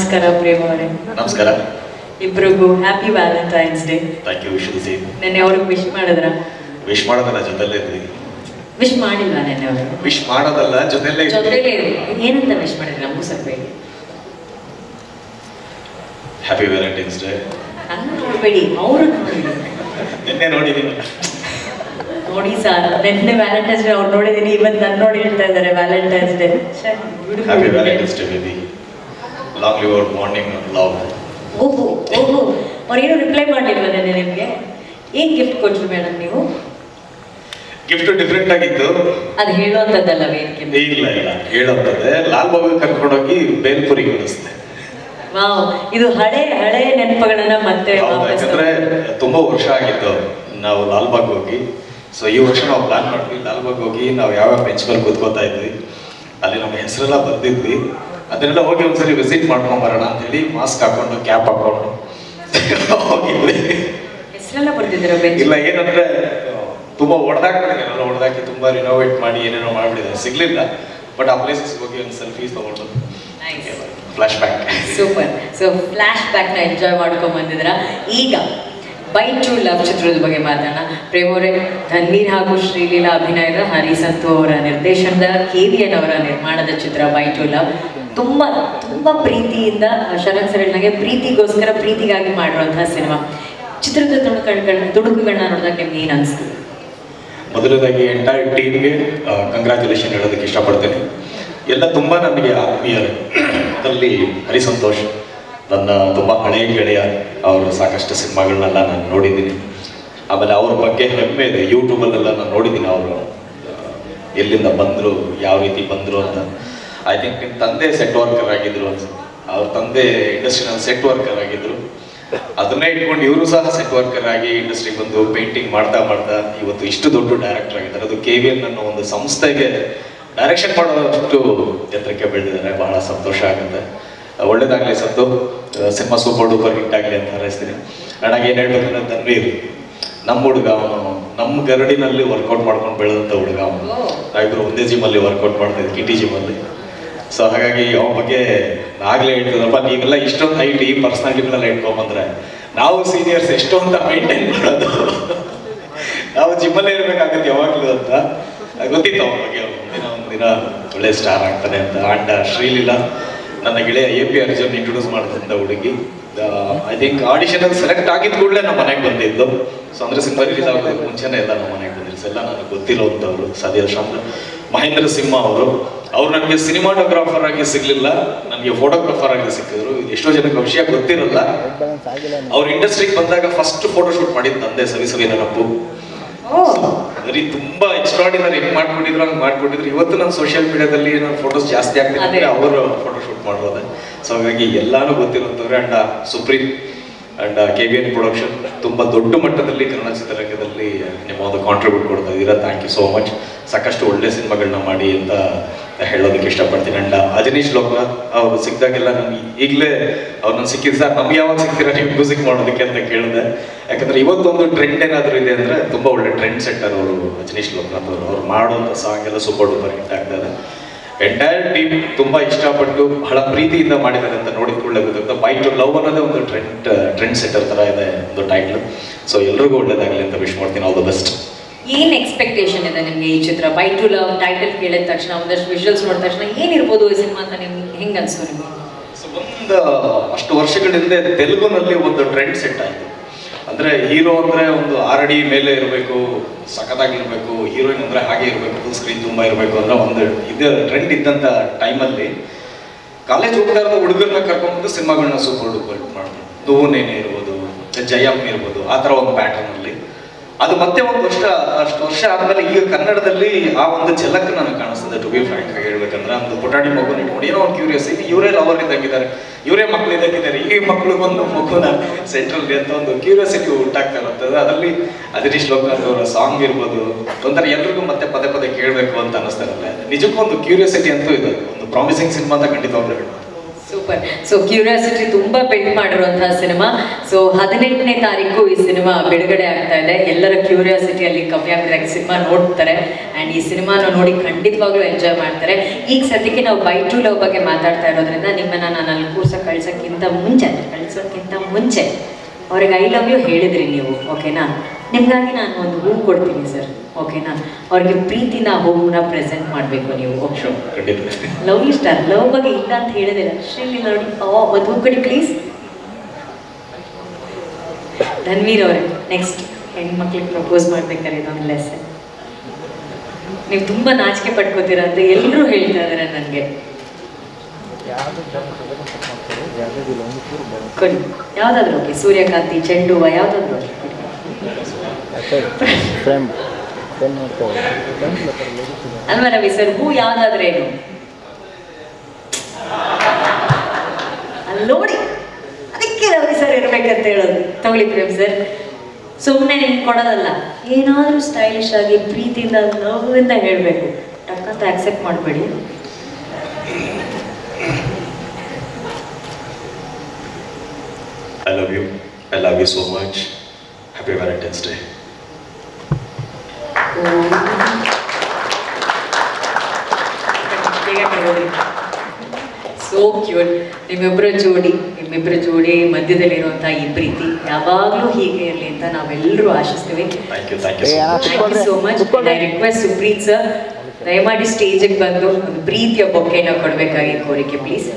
ನಮಸ್ಕಾರ ಪ್ರೇಮ ಅವರೇ ನಮಸ್ಕಾರ ಇಬ್ರಿಗೂ happy valentines day thank you wish same ನೆನ್ನೆ ಅವ್ರಿಗೆ ವಿಶ್ ಮಾಡಿದ್ರ ವಿಶ್ ಮಾಡೋದಲ್ಲ ಜೊತೆಲೇ ಇದ್ವಿ ವಿಶ್ ಮಾಡಿಲ್ವಾ ನೆನ್ನೆ ಅವರು ವಿಶ್ ಮಾಡೋದಲ್ಲ ಜೊತೆಲೇ ಇದ್ವಿ ಜೊತೆಲೇ ಇರಿ. ಏನಂತ ವಿಶ್ ಮಾಡಿದ್ರು ನಮಗೂ ಸ್ವಲ್ಪ ಹೇಳಿ ಹ್ಯಾಪಿ ವ್ಯಾಲೆಂಟೈನ್ಸ್ ಡೇ ನನ್ನ ನೋಡ್ಬೇಡಿ ಅವರು ನೋಡಿ ನಿನ್ನೆ ನೋಡಿದ್ದೀನಿ ನೋಡಿ ಸರ್ ನೆನ್ನೆ ವ್ಯಾಲೆಂಟೈನ್ಸ್ ಡೇ ಅವ್ರು ನೋಡಿದೀನಿ ಇವತ್ತು ನನ್ನ ನೋಡಿ ಹೇಳ್ತಾ ಇದ್ದಾರೆ valentines day happy valentines day baby long live out morning love ಓಹೋ ಓಹೋ ಅವ್ರೇನು ರಿಪ್ಲೈ ಮಾಡಲಿಲ್ವ ನೆನ್ನೆ ನಿಮಗೆ ಏನು ಗಿಫ್ಟ್ ಕೊಟ್ರು ಮೇಡಮ್ ನೀವು ಗಿಫ್ಟ್ ಡಿಫ್ರೆಂಟ್ ಆಗಿತ್ತು ಅದು ಹೇಳುವಂಥದ್ದಲ್ಲ ವೇದಿಕೆ ಮೇಲೆ. ಇಲ್ಲ ಇಲ್ಲ ಹೇಳೋಂಥದ್ದೇ ಲಾಲ್ ಬಾಬು ಕರ್ಕೊಂಡೋಗಿ ಬೇಲ್ಪುರಿ ಕೊಡಿಸ್ದೆ ವಾವ್ ಇದು ಹಳೆ ಹಳೆ ನೆನಪುಗಳನ್ನ ಮತ್ತೆ ಹೌದು ವಾಪಸ್ ಯಾಕಂದ್ರೆ ತುಂಬಾ ವರ್ಷ ಆಗಿತ್ತು ನಾವು ಲಾಲ್ಬಾಗ್ ಹೋಗಿ ಸೊ ಈ ವರ್ಷ ನಾವು ಪ್ಲಾನ್ ಮಾಡಿದ್ವಿ ಲಾಲ್ಬಾಗ್ ಹೋಗಿ ನಾವು ಯಾವ್ಯಾವ ಬೆಂಚ್ ಮೇಲೆ ಕೂತ್ಕೋತಾ ಇದ್ವಿ ಅಲ್ಲಿ ನಮ್ಮ ಹೆಸರೆಲ್ಲ ಬರ್ದಿದ್ವಿ ಅದನ್ನೆಲ್ಲ ಹೋಗಿ ಒಂದ್ಸರಿ ವಿಸಿಟ್ ಮಾಡ್ಕೊಂಡ್ ಬರೋಣ ಅಂತ ಹೇಳಿ ಮಾಸ್ಕ್ ಹಾಕೊಂಡು ಕ್ಯಾಪ್ ಹಾಕೊಂಡು ಹೋಗಿದ್ವಿ ಹೆಸರೆಲ್ಲ ಬರ್ತಿದ್ದೀರ ಬೆಂಚ್ ಇಲ್ಲ ಏನಂದ್ರೆ ಆ, ತುಂಬಾ ಹೊಡೆದಾಕ್ಬಿಟ್ಟಿದ್ದಾರೆ ಎಲ್ಲ ಹೊಡೆದಾಕಿ ತುಂಬಾ ರಿನೋವೇಟ್ ಮಾಡಿ ಏನೇನೋ ಮಾಡ್ಬಿಟ್ಟಿದ್ದಾರೆ ಸಿಗ್ಲಿಲ್ಲ ಬಟ್ ಆ ಪ್ಲೇಸಸ್ ಹೋಗಿ ಒಂದು ಸೆಲ್ಫೀಸ್ ತಗೊಂಡು flash back super so flash back ನ ಎಂಜಾಯ್ ಮಾಡ್ಕೊಂಡ್ ಬಂದಿದ್ರ ಈಗ ಬೈ ಟು ಲವ್ ಚಿತ್ರದ ಬಗ್ಗೆ ಮಾತಾಡೋಣ ಪ್ರೇಮೋರೆ ಧನ್ವೀರ್ ಹಾಗೂ ಶ್ರೀಲೀಲಾ ಅಭಿನಯದ ಹರಿಸಂತು ಅವರ ನಿರ್ದೇಶನದ ಕೆ ವಿ ಎನ್ ಅವರ ನಿರ್ಮಾಣದ ಚಿತ್ರ ಬೈ ಟು ಲವ್ ತುಂಬಾ ತುಂಬಾ ಪ್ರೀತಿಯಿಂದ ಶರತ್ ಸರಳ್ನಾಗೆ ಪ್ರೀತಿಗೋಸ್ಕರ ಪ್ರೀತಿಗಾಗಿ ಮಾಡಿರುವಂತಹ ಸಿನಿಮಾ ಚಿತ್ರದ ತುಣುಕುಗಳನ್ನ ತುಣುಕುಗಳನ್ನ ನೋಡಿದಾಗ ನಿಮ್ಗೆ ಏನ್ ಅನ್ಸ್ತು ಮೊದಲನೇದಾಗಿ ಎಂಟೈರ್ ಟೀಮ್ಗೆ ಕಂಗ್ರ್ಯಾಚುಲೇಷನ್ ಹೇಳೋದಕ್ಕೆ ಇಷ್ಟಪಡ್ತೇನೆ ಎಲ್ಲ ತುಂಬ ನನಗೆ ಆತ್ಮೀಯರು ಅದರಲ್ಲಿ ಹರಿಸಂತೋಷ್ ನನ್ನ ತುಂಬ ಹಳೆಯ ಗೆಳೆಯ ಅವರು ಸಾಕಷ್ಟು ಸಿನಿಮಾಗಳನ್ನೆಲ್ಲ ನಾನು ನೋಡಿದ್ದೀನಿ ಆಮೇಲೆ ಅವ್ರ ಬಗ್ಗೆ ಹೆಮ್ಮೆ ಇದೆ ಯೂಟ್ಯೂಬಲ್ಲೆಲ್ಲ ನಾನು ನೋಡಿದ್ದೀನಿ ಅವರು ಎಲ್ಲಿಂದ ಬಂದರು ಯಾವ ರೀತಿ ಬಂದರು ಅಂತ ಐ ಥಿಂಕ್ ನಿಮ್ಮ ತಂದೆ ಸೆಟ್ ವರ್ಕರ್ ಆಗಿದ್ರು ಅನ್ಸುತ್ತೆ ಅವ್ರ ತಂದೆ ಇಂಡಸ್ಟ್ರಿನಲ್ಲಿ ಸೆಟ್ ವರ್ಕರ್ ಆಗಿದ್ರು ಅದನ್ನೇ ಇಟ್ಕೊಂಡು ಇವರು ಸಹ ಸೆಟ್ ವರ್ಕರ್ ಆಗಿ ಇಂಡಸ್ಟ್ರಿಗೆ ಬಂದು ಪೇಂಟಿಂಗ್ ಮಾಡ್ತಾ ಮಾಡ್ತಾ ಇವತ್ತು ಇಷ್ಟು ದೊಡ್ಡ ಡೈರೆಕ್ಟರ್ ಆಗಿದ್ದಾರೆ ಅದು ಕೆ ವಿ ಎನ್ ಅನ್ನೋ ಒಂದು ಸಂಸ್ಥೆಗೆ ಡೈರೆಕ್ಷನ್ ಮಾಡೋಷ್ಟು ಎತ್ತರಕ್ಕೆ ಬೆಳೆದಿದ್ದಾರೆ ಬಹಳ ಸಂತೋಷ ಆಗುತ್ತೆ ಒಳ್ಳೇದಾಗಲಿ ಸದ್ದು ಸಿನಿಮಾ ಸೂಪರ್ ಡೂಪರ್ ಹಿಟ್ ಆಗಲಿ ಅಂತ ಹಾರೈಸ್ತೀನಿ ಅಣ್ಣಾಗ ಏನು ಹೇಳ್ಬೇಕಂದ್ರೆ ತನ್ವೀರ್ ನಮ್ಮ ಹುಡುಗ ಅವನು ನಮ್ಮ ಗರಡಿನಲ್ಲಿ ವರ್ಕೌಟ್ ಮಾಡ್ಕೊಂಡು ಬೆಳೆದಂಥ ಹುಡುಗ ಅವನು ನಾವಿಬ್ರು ಒಂದೇ ಜಿಮ್ಮಲ್ಲಿ ವರ್ಕೌಟ್ ಮಾಡ್ತಾ ಇದ್ವಿ ಕಿಟಿ ಜಿಮ್ಮಲ್ಲಿ ಸೊ ಹಾಗಾಗಿ ಅವನ ಬಗ್ಗೆ ಆಗ್ಲೇ ಹೇಳ್ತಿದ್ರಪ್ಪ ನೀವೆಲ್ಲ ಇಷ್ಟೊಂದು ಹೈಟ್ ಈ ಪರ್ಸನಾಲಿಟಿಗಳೆಲ್ಲ ಇಟ್ಕೊಂಬಂದ್ರೆ ನಾವು ಸೀನಿಯರ್ಸ್ ಎಷ್ಟು ಅಂತ ಮೇಂಟೈನ್ ಮಾಡೋದು ನಾವು ಜಿಮ್ಮಲ್ಲೇ ಇರ್ಬೇಕಾಗತ್ತೆ ಯಾವಾಗಲೂ ಅಂತ ಅದ್ ಗೊತ್ತಿತ್ತು ಅವನ ಬಗ್ಗೆ ಒಂದಿನ ಒಂದಿನ ಒಳ್ಳೆ ಸ್ಟಾರ್ ಆಗ್ತಾನೆ ಅಂತ ಅಂಡ್ ಶ್ರೀಲೀಲಾ ನನ್ನ ಗೆಳೆಯ ಎ ಪಿ ಅರ್ಜುನ್ ಇಂಟ್ರೊಡ್ಯೂಸ್ ಮಾಡಿದಂಥ ಹುಡುಗಿ ಐ ಥಿಂಕ್ ಆಡಿಷನ್ ಅಲ್ಲಿ ಸೆಲೆಕ್ಟ್ ಆಗಿದ ಕೂಡಲೇ ನಮ್ಮ ಮನೆಗೆ ಬಂದಿದ್ದು ಸೊ ಅಂದ್ರೆ ಸಿನಿಮಾ ರಿಲೀಸ್ ಆಗೋದಕ್ಕೆ ಮುಂಚೆನೇ ಎಲ್ಲ ನಮ್ಮ ಮನೆಗೆ ಬಂದಿದ್ರು ಸೊ ಎಲ್ಲ ನನಗೆ ಗೊತ್ತಿರೋಂಥವ್ರು ಸದ್ಯ ಶಾಂದ್ರ ಮಹೇಂದ್ರ ಸಿಂಹ ಅವರು ಅವ್ರು ನನಗೆ ಸಿನಿಮಾಟೋಗ್ರಾಫರ್ ಆಗಿ ಸಿಗ್ಲಿಲ್ಲ ನನಗೆ ಫೋಟೋಗ್ರಾಫರ್ ಆಗಿ ಸಿಕ್ಕಿದ್ರು ಇದು ಎಷ್ಟೋ ಜನಕ್ಕೆ ವಿಷಯ ಗೊತ್ತಿರಲ್ಲ ಅವ್ರ ಇಂಡಸ್ಟ್ರಿಗೆ ಬಂದಾಗ ಫಸ್ಟ್ ಫೋಟೋ ಶೂಟ್ ಮಾಡಿದ್ದು ನಂದೇ ಸವಿ ಸವಿ ನೆನಪು ಬರೀ ತುಂಬಾ ಎಕ್ಸ್ಟ್ರಾಡಿನರಿ ಹೆಂಗ್ ಮಾಡ್ಬಿಟ್ಟಿದ್ರು ಹಂಗ್ ಮಾಡ್ಬಿಟ್ಟಿದ್ರು ಇವತ್ತು ನಾನು ಸೋಷಿಯಲ್ ಮೀಡಿಯಾದಲ್ಲಿ ನಾನು ಫೋಟೋಸ್ ಜಾಸ್ತಿ ಆಗ್ತಿದೆ ಅದೇ. ಅವರು ಫೋಟೋ ಶೂಟ್ ಮಾಡೋದೆ ಸೊ ಹಾಗಾಗಿ ಎಲ್ಲಾನು ಗೊತ್ತಿರುತ್ತವ್ರೆ and Supreeth and K B N production ತುಂಬಾ ದೊಡ್ಡ ಮಟ್ಟದಲ್ಲಿ ಕನ್ನಡ ಚಿತ್ರರಂಗದಲ್ಲಿ ನಿಮ್ಮ ಒಂದು ಕಾಂಟ್ರಿಬ್ಯೂಟ್ ಕೊಡ್ತಾ ಇದ್ದೀರಾ ಥ್ಯಾಂಕ್ ಯು ಸೋ ಮಚ್ ಸಾಕಷ್ಟು ಒಳ್ಳೆ ಸಿನಿಮಾಗಳನ್ನ ಮಾಡಿ ಅಂತ ಹೇಳೋದಕ್ಕೆ ಇಷ್ಟಪಡ್ತೀನಿ ಅಂಡ್ ಅಜನೀಶ್ ಲೋಕನಾಥ್ ಅವ್ರು ಸಿಕ್ಕಿದಾಗೆಲ್ಲ ನನ್ಗೆ ಈಗಲೇ ಅವ್ರು ನಾನು ಸಿಕ್ಕಿದ್ದು ಸರ್ ನಮ್ಗೆ ಯಾವಾಗ ಸಿಗ್ತೀರಾ ನೀವು ಮ್ಯೂಸಿಕ್ ಮಾಡೋದಕ್ಕೆ ಅಂತ ಕೇಳಿದೆ ಯಾಕಂದ್ರೆ ಇವತ್ತೊಂದು ಟ್ರೆಂಡ್ ಏನಾದರೂ ಇದೆ ಅಂದ್ರೆ ತುಂಬಾ ಒಳ್ಳೆ ಟ್ರೆಂಡ್ ಸೆಟ್ಟರ್ ಅವರು ಅಜನೀಶ್ ಲೋಕನಾಥ್ ಅವರು ಅವ್ರು ಮಾಡುವಂಥ ಸಾಂಗ್ ಎಲ್ಲ ಸೂಪರ್ ಡೂಪರ್ ಹಿಟ್ ಆಗ್ತಾ ಇದೆ ಎಂಟೈರ್ ಟೀಮ್ ತುಂಬಾ ಇಷ್ಟಪಟ್ಟು ಬಹಳ ಪ್ರೀತಿಯಿಂದ ಮಾಡಿದ್ದಾರೆ ಅಂತ ನೋಡಿಕೊಳ್ಳೆ ಗೊತ್ತಾಗುತ್ತೆ ಬೈ ಟು ಲವ್ ಅನ್ನೋದೇ ಒಂದು ಟ್ರೆಂಡ್ ಟ್ರೆಂಡ್ ಸೆಟ್ಟರ್ ತರ ಇದೆ ಒಂದು ಟೈಟ್ಲ್ ಸೊ ಎಲ್ರಿಗೂ ಒಳ್ಳೇದಾಗಲಿ ಅಂತ ವಿಶ್ ಮಾಡ್ತೀನಿ ಆಲ್ ದ ಬೆಸ್ಟ್ ಏನ್ ಎಕ್ಸ್ಪೆಕ್ಟೇಷನ್ ಇದೆ ನಿಮ್ಗೆ ಈ ಚಿತ್ರ ಬೈ ಟು ಲವ್ ಟೈಟಲ್ ಕೇಳಿದ ತಕ್ಷಣ ಒಂದಷ್ಟು ವಿಜುವಲ್ಸ್ ನೋಡಿದ ತಕ್ಷಣ ಏನಿರ್ಬೋದು ಈ ಸಿನಿಮಾ ಅಂತ ನಿಮ್ಗೆ ಹೆಂಗ್ ಅನ್ಸ್ತು ನಿಮ್ಗೆ ಸೊ ಒಂದು ಅಷ್ಟು ವರ್ಷಗಳ ಹಿಂದೆ ತೆಲುಗುನಲ್ಲಿ ಒಂದು ಟ್ರೆಂಡ್ ಸೆಟ್ ಆಯಿತು ಅಂದ್ರೆ ಹೀರೋ ಅಂದ್ರೆ ಒಂದು ಆರಡಿ ಮೇಲೆ ಇರಬೇಕು ಸಖತ್ತಾಗಿರ್ಬೇಕು ಹೀರೋಯಿನ್ ಅಂದ್ರೆ ಹಾಗೆ ಇರಬೇಕು ಫುಲ್ ಸ್ಕ್ರೀನ್ ತುಂಬಾ ಇರಬೇಕು ಅಂದ್ರೆ ಒಂದು ಇದು ಟ್ರೆಂಡ್ ಇದ್ದಂತ ಟೈಮಲ್ಲಿ ಕಾಲೇಜ್ ಹೋಗ್ತಾ ಇರೋ ಹುಡುಗರನ್ನ ಕರ್ಕೊಂಡ್ಬಂದು ಸಿನಿಮಾಗಳನ್ನ ಸೂಪರ್ ಡೂಪರ್ ಮಾಡ್ಬೋದು ನುವ್ವುನೇನೆ ಇರ್ಬೋದು ಜಯಮ್ ಇರ್ಬೋದು ಆ ಥರ ಒಂದು ಪ್ಯಾಟರ್ನ್ ಅಲ್ಲಿ ಅದು ಮತ್ತೆ ಒಂದು ವರ್ಷ ಅಷ್ಟು ವರ್ಷ ಆದ್ಮೇಲೆ ಈಗ ಕನ್ನಡದಲ್ಲಿ ಆ ಒಂದು ಝಲಕ್ ನನಗೆ ಕಾಣಿಸ್ತದೆ ಟು ಬಿ ಫ್ರಾಂಕ್ ಆಗಿ ಹೇಳ್ಬೇಕಂದ್ರೆ ಒಂದು ಪುಟಾಣಿ ಮಗುನ ಇಟ್ಕೊಂಡು ಏನೋ ಒಂದು ಕ್ಯೂರಿಯಸ್ ಈಗ ಇವರೇ ಲವರ್ ಇದ್ದಂಗಿದ್ದಾರೆ ಇವರೇ ಮಕ್ಳು ಇದ್ದಂಗಿದ್ದಾರೆ ಈ ಮಕ್ಕಳು ಒಂದು ಮಗುನ ಸೆಂಟ್ರಲ್ ಅಂತ ಒಂದು ಕ್ಯೂರಿಯಾಸಿಟಿ ಉಂಟಾಗ್ತಾ ಇರ್ತದೆ ಅದರಲ್ಲಿ ಅದಿರೀಶ್ ಲೋಕನಾಥ್ ಅವರ ಸಾಂಗ್ ಇರ್ಬೋದು ಒಂಥರ ಎಲ್ರಿಗೂ ಮತ್ತೆ ಪದೇ ಪದೇ ಕೇಳಬೇಕು ಅಂತ ಅನಿಸ್ತಾ ಇರಲ್ಲ ನಿಜಕ್ಕೂ ಒಂದು ಕ್ಯೂರಿಯಾಸಿಟಿ ಅಂತೂ ಇದೆ ಒಂದು ಪ್ರಾಮಿಸಿಂಗ್ ಸಿನಿಮಾ ಅಂತ ಖಂಡಿತವಾಗ್ಲೂ ಹೇಳ್ಬೋದು ಸೂಪರ್ ಸೊ ಕ್ಯೂರಿಯಾಸಿಟಿ ತುಂಬಾ ಬಿಲ್ಡ್ ಮಾಡಿರುವಂತಹ ಸಿನಿಮಾ ಸೊ ಹದಿನೆಂಟನೇ ತಾರೀಕು ಈ ಸಿನಿಮಾ ಬಿಡುಗಡೆ ಆಗ್ತಾ ಇದೆ ಎಲ್ಲರ ಕ್ಯೂರಿಯಾಸಿಟಿ ಅಲ್ಲಿ ಕಮ್ಮಿ ಆಗ್ತದೆ ಸಿನಿಮಾ ನೋಡ್ತಾರೆ ಅಂಡ್ ಈ ಸಿನಿಮಾನ ನೋಡಿ ಖಂಡಿತವಾಗ್ಲೂ ಎಂಜಾಯ್ ಮಾಡ್ತಾರೆ ಈಗ ಸದ್ಯಕ್ಕೆ ನಾವು ಬೈ ಟು ಲವ್ ಬಗ್ಗೆ ಮಾತಾಡ್ತಾ ಇರೋದ್ರಿಂದ ನಿಮ್ಮನ್ನ ನಾನು ಅಲ್ಲಿ ಕೂರ್ಸ ಕಳ್ಸೋಕ್ಕಿಂತ ಮುಂಚೆ ಕಳ್ಸೋಕ್ಕಿಂತ ಮುಂಚೆ ಅವ್ರಿಗೆ ಐ ಲವ್ ಯು ಹೇಳಿದ್ರಿ ನೀವು ಓಕೆನಾ ನಿಮ್ಗಾಗಿ ನಾನು ಒಂದು ಹೂ ಕೊಡ್ತೀನಿ ಸರ್ ಓಕೆನಾ ಅವ್ರಿಗೆ ಪ್ರೀತಿನ ಆ ಹೂವನ್ನ ಪ್ರೆಸೆಂಟ್ ಮಾಡಬೇಕು ನೀವು ಓಕೆ ಶೋ ಖಂಡಿತ ಲವ್ ಇಷ್ಟ ಲವ್ ಬಗ್ಗೆ ಇಲ್ಲ ಅಂತ ಹೇಳಿದಿಲ್ಲ ಶ್ರೀಲಿ ನೋಡಿ ಓ ಒಂದು ಹೂ ಕೊಡಿ ಪ್ಲೀಸ್ ಧನ್ವೀರ್ ಅವರೇ ನೆಕ್ಸ್ಟ್ ಹೆಣ್ಮಕ್ಳಿಗೆ ಪ್ರಪೋಸ್ ಮಾಡ್ಬೇಕಾದ್ರೆ ಇದೊಂದು ಲೆಸನ್ ನೀವು ತುಂಬಾ ನಾಚಿಕೆ ಪಡ್ಕೋತೀರಾ ಅಂತ ಎಲ್ಲರೂ ಹೇಳ್ತಾ ಇದಾರೆ ನನಗೆ ಕೊಡಿ ಯಾವ್ದಾದ್ರು ಓಕೆ ಸೂರ್ಯಕಾಂತಿ ಚೆಂಡು ಹೂವ ಯಾವ್ದಾದ್ರು ಓಕೆ ಕೊಡಿ ಫ್ರೇಮ್ ಫ್ರೇಮ್ ಮಾಡ್ತೇವೆ ಅಲ್ವಾ ರವಿ ಸರ್ ಹೂ ಯಾವ್ದಾದ್ರೇನು ಅಲ್ಲಿ ನೋಡಿ ಅದಕ್ಕೆ ರವಿ ಸರ್ ಇರ್ಬೇಕಂತ ಹೇಳೋದು ತಗೊಳ್ಳಿ ಪ್ರೇಮ್ ಸರ್ ಸುಮ್ಮನೆ ನಿಮ್ಗೆ ಕೊಡೋದಲ್ಲ ಏನಾದರೂ ಸ್ಟೈಲಿಶ್ ಆಗಿ ಪ್ರೀತಿಯಿಂದ ಲವ್ವಿಂದ ಹೇಳಬೇಕು ಟಕ್ಕಂತ ಆಕ್ಸೆಪ್ಟ್ ಮಾಡಬೇಡಿ I love you I love you so much happy valentines day so cute ನಿಮ್ಮಿಬ್ಬರ ಜೋಡಿ ನಿಮ್ಮಿಬ್ಬರ ಜೋಡಿ ಮಧ್ಯದಲ್ಲಿರುವಂತಹ ಈ ಪ್ರೀತಿ ಯಾವಾಗಲೂ ಹೀಗೆ ಇರಲಿ ಅಂತ ನಾವೆಲ್ಲರೂ ಆಶಿಸ್ತೀವಿ ಥ್ಯಾಂಕ್ ಯು ಥ್ಯಾಂಕ್ ಯು ಏ, ಸೊ ಅಣ್ಣ, much thank you so much ಕುತ್ಕೊಳ್ರಿ. ಐ ರಿಕ್ವೆಸ್ಟ್ ಸುಪ್ರೀತ್ ಸರ್ ದಯಮಾಡಿ ಸ್ಟೇಜಿಗೆ ಬಂದು ಒಂದು ಪ್ರೀತಿಯ ಬೊಕ್ಕೆನ ಕೊಡಬೇಕಾಗಿ ಕೋರಿಕೆ ಪ್ಲೀಸ್